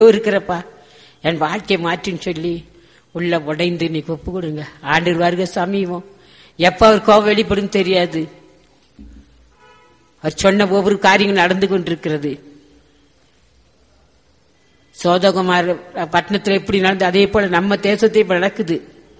இருக்கிறப்பா என் வாழ்க்கை மாற்றின்னு சொல்லி உள்ள உடைந்து நீ ஒப்பு கொடுங்க ஆண்டு வருக சமீபம் எப்ப அவர் கோபம் வெளிப்படும் தெரியாது அவர் சொன்ன ஒவ்வொரு காரியங்கள் நடந்து கொண்டிருக்கிறது சோதகுமார் பட்டணத்தில் எப்படி நடந்து அதே போல நம்ம தேசத்தை இப்ப நடக்குது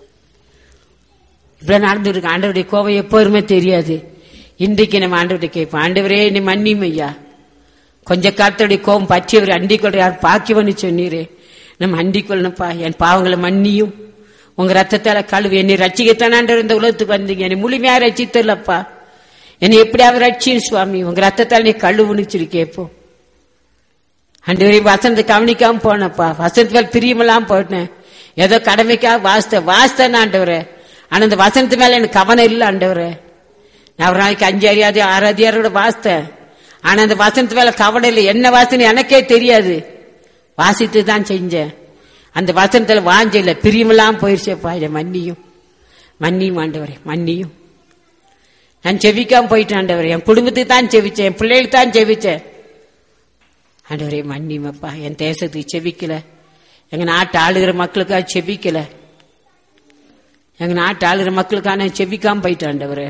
இப்படி நடந்துருக்கு ஆண்டவருடைய கோபம் எப்போதுமே தெரியாது இன்றைக்கு நம்ம ஆண்டவருடைய கேட்போம் ஆண்டவரே நீ மன்னியும் ஐயா கொஞ்ச காலத்துடைய கோபம் பற்றியவர் அண்டிக் கொள்ற யார் பாக்கியவன்னு சொன்னீரே நம்ம அண்டிக் கொள்ளணும்ப்பா என் பாவங்களை மன்னியும் உங்க ரத்தத்தால கழுவு என்னை ரட்சிக்கத்தான் ஆண்டவர் இந்த உலகத்துக்கு வந்தீங்க என்னை முழுமையா ரட்சித்தல்லப்பா என்னை எப்படியாவது ரட்சியும் சுவாமி உங்க ரத்தத்தால் நீ கழுவுன்னு சொல்லி கேட்போம் அண்டு வரை வசனத்தை கவனிக்காம போனப்பா வசனத்து மேல பிரியமெல்லாம் போட்டேன் ஏதோ கடமைக்காக வாசித்த வாசித்தேன் ஆண்டவரே ஆனா இந்த வசனத்து மேல எனக்கு கவனம் இல்லை ஆண்டவரே நான் ஒரு நாளைக்கு அஞ்சு அறியாது ஆறு அதிகாரோட வாசித்தேன் ஆனா அந்த வசனத்து மேல கவனம் இல்லை என்ன வாசனை எனக்கே தெரியாது வாசித்து தான் செஞ்சேன் அந்த வசனத்துல வாஞ்ச இல்ல பிரியமெல்லாம் போயிருச்சேப்பா இதை மன்னியும் மன்னியும் ஆண்டவரே மன்னியும் நான் செவிக்காம போயிட்டேன் ஆண்டவரே என் குடும்பத்துக்கு தான் செவிச்சேன் என் பிள்ளைகளுக்கு தான் செவிச்சேன் ஆண்டவரே மன்னிமப்பா என் தேசத்துக்கு செவிக்கல எங்க நாட்டு ஆளுகிற மக்களுக்காக செவிக்கல எங்க நாட்டு ஆளுகிற மக்களுக்காக நான் செவிக்காம போயிட்டேன் ஆண்டவரே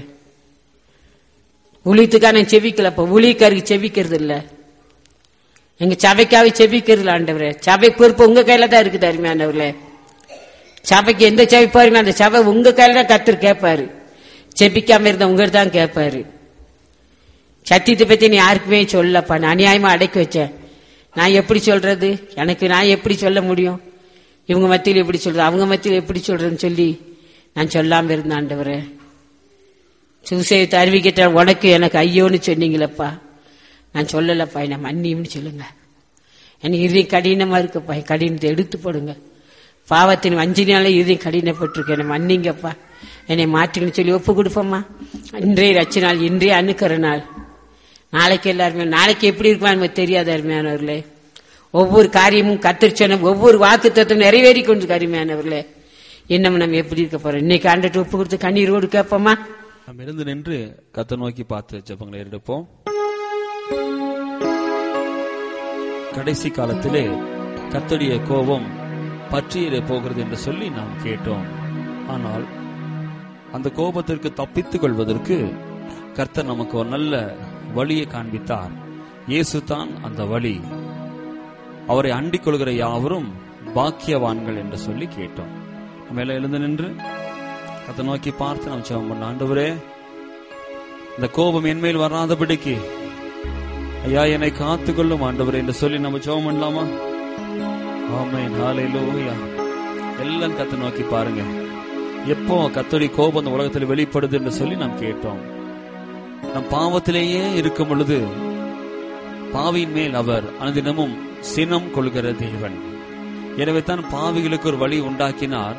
ஊழியத்துக்காக நான் செவிக்கலப்பா ஊழியக்காருக்கு செவிக்கிறது இல்ல எங்க சபைக்காக செவிக்கிறது இல்ல ஆண்டவரே சபை பொறுப்பு உங்க கையில தான் இருக்குது அருமையானவர்களே சபைக்கு எந்த சபை பாருங்க அந்த சபை உங்க கையில தான் கத்தர் கேட்பாரு செபிக்காம இருந்த உங்கள்கிட்ட தான் கேட்பாரு சத்தியத்தை பத்தி நீ யாருக்குமே சொல்லப்பா நான் அநியாயமா அடக்கி வச்சேன் நான் எப்படி சொல்றது எனக்கு நான் எப்படி சொல்ல முடியும் இவங்க மத்தியில் எப்படி சொல்றது அவங்க மத்தியில் எப்படி சொல்றதுன்னு சொல்லி நான் சொல்லாம இருந்தேன் ஆண்டவரே சுசேயத்தை அறிவிக்கிட்ட உனக்கு எனக்கு ஐயோன்னு சொன்னீங்களப்பா நான் சொல்லலப்பா என்ன மன்னியும்னு சொல்லுங்க எனக்கு இறுதியும் கடினமா இருக்குப்பா என் கடினத்தை எடுத்து போடுங்க பாவத்தின் வஞ்சினால இறுதியும் கடினப்பட்டிருக்கு என்னை மன்னிங்கப்பா என்னை மாற்றுங்கன்னு சொல்லி ஒப்பு கொடுப்போம்மா இன்றைய ரச்ச நாள் இன்றைய அணுக்கிற நாள் நாளைக்கு எல்லாருமே நாளைக்கு எப்படி இருக்குமா நமக்கு தெரியாத அருமையானவர்களே ஒவ்வொரு காரியமும் கத்திரிச்சன ஒவ்வொரு வாக்கு தத்துவம் நிறைவேறி கொண்டு அருமையானவர்களே இன்னும் நம்ம எப்படி இருக்க போறோம் இன்னைக்கு ஆண்டுட்டு ஒப்பு கொடுத்து கண்ணீரோடு கேட்போமா நாம் இருந்து நின்று கத்த நோக்கி பார்த்து ஜெபங்களை எடுப்போம் கடைசி காலத்திலே கர்த்தருடைய கோபம் பற்றியிட போகிறது என்று சொல்லி நாம் கேட்டோம் ஆனால் அந்த கோபத்திற்கு தப்பித்துக் கொள்வதற்கு கர்த்தர் நமக்கு ஒரு நல்ல வழியை காண்பித்தார் இயேசு தான் அந்த வழி அவரை அண்டிக் கொள்கிற யாவரும் பாக்கியவான்கள் என்று சொல்லி கேட்டோம் மேல எழுந்து நின்று அதை நோக்கி பார்த்து நாம் ஜெபம் பண்ண ஆண்டவரே இந்த கோபம் என்மேல் வராதபடிக்கு ஐயா என்னை காத்துக்கொள்ளும் ஆண்டவரே என்று சொல்லி நம்ம ஜெபம் பண்ணலாமா ஆமென் ஹalleluya எல்லாம் கத்தை நோக்கி பாருங்க எப்போ கத்தோடி கோபம் இந்த உலகத்தில் வெளிப்படுது என்று சொல்லி நாம் கேட்டோம் நம் பாவத்திலேயே இருக்கும் பொழுது பாவியின் மேல் அவர் அனுதினமும் சினம் கொள்கிற தேவன் எனவே தான் பாவிகளுக்கு ஒரு வழி உண்டாக்கினார்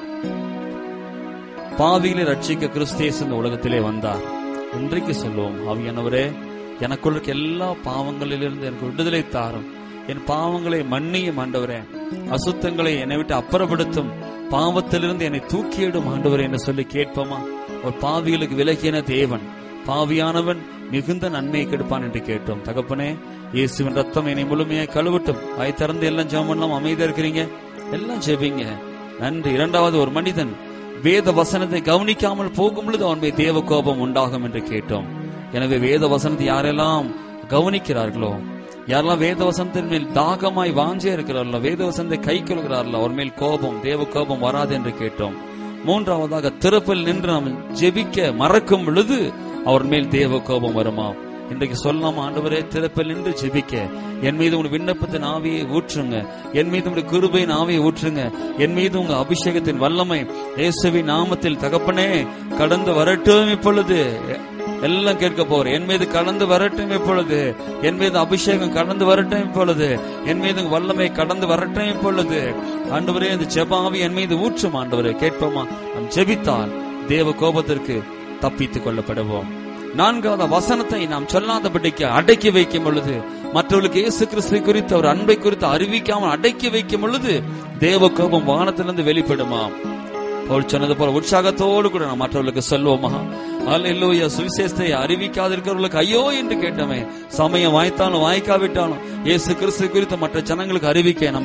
பாவிகளை ரட்சிக்க கிறிஸ்தேஸ் இந்த உலகத்திலே வந்தார் இன்றைக்கு சொல்லுவோம் ஆவியானவரே எனக்குள்ள இருக்க எல்லா பாவங்களிலிருந்து எனக்கு விடுதலை தாரும் என் பாவங்களை மன்னியும் ஆண்டவரே அசுத்தங்களை என்னை விட்டு அப்புறப்படுத்தும் பாவத்திலிருந்து என்னை தூக்கியிடும் ஆண்டவரே என்று சொல்லி கேட்போமா ஒரு பாவிகளுக்கு விலகின தேவன் பாவியானவன் மிகுந்த நன்மையை கெடுப்பான் என்று கேட்டோம் தகப்பனே இயேசுவின் ரத்தம் என்னை முழுமையாக கழுவட்டும் வாய் திறந்து எல்லாம் ஜெபம் பண்ணலாம் அமைதியா இருக்கிறீங்க எல்லாம் ஜெபிங்க நன்றி இரண்டாவது ஒரு மனிதன் வேத வசனத்தை கவனிக்காமல் போகும் பொழுது அவன் மீது தேவ கோபம் உண்டாகும் என்று கேட்டோம் எனவே வேத வசனத்தை யாரெல்லாம் கவனிக்கிறார்களோ யாரெல்லாம் வேத வசனத்தின் மேல் தாகமாய் வாஞ்சே இருக்கிறார்களோ வேத வசனத்தை கை கொள்கிறார்களோ அவர் மேல் கோபம் தேவ கோபம் வராது என்று கேட்டோம் மூன்றாவதாக திறப்பில் நின்று நாம் ஜெபிக்க மறக்கும் பொழுது அவர் மேல் தேவ கோபம் வருமா இன்றைக்கு சொல்லலாம் ஆண்டவரே திறப்பில் நின்று ஜெபிக்க என் மீது உங்க விண்ணப்பத்தின் ஆவியை ஊற்றுங்க என் மீது உங்க கிருபையின் ஆவியை ஊற்றுங்க என் மீது உங்க அபிஷேகத்தின் வல்லமை இயேசுவின் நாமத்தில் தகப்பனே கடந்து வரட்டும் இப்பொழுது எல்லாம் கேட்க போறேன் என் மீது கடந்து வரட்டும் இப்பொழுது என் மீது அபிஷேகம் கடந்து வரட்டும் இப்பொழுது என் மீது உங்க வல்லமை கடந்து வரட்டும் இப்பொழுது ஆண்டவரே இந்த ஜெபாவி என் மீது ஊற்றும் ஆண்டவரே கேட்போமா நாம் ஜெபித்தால் தேவ கோபத்திற்கு தப்பித்துக் கொள்ளப்படுவோம் நான்காவது வசனத்தை நாம் சொல்லாதபடிக்கு அடக்கி வைக்கும் பொழுது மற்றவர்களுக்கு இயேசு கிறிஸ்துவை குறித்து அவர் அன்பை குறித்து அறிவிக்காமல் அடக்கி வைக்கும் பொழுது தேவ கோபம் வானத்திலிருந்து வெளிப்படுமா பவுல் சொன்னது போல உற்சாகத்தோடு கூட நாம் மற்றவர்களுக்கு சொல்லுவோமா அல்லேலூயா சுவிசேஷத்தை அறிவிக்காதிருக்கிறவர்களுக்கு ஐயோ என்று கேட்டமே சமயம் வாய்த்தாலும் வாய்க்காவிட்டாலும் இயேசு கிறிஸ்து குறித்து மற்ற ஜனங்களுக்கு அறிவிக்க நம்ம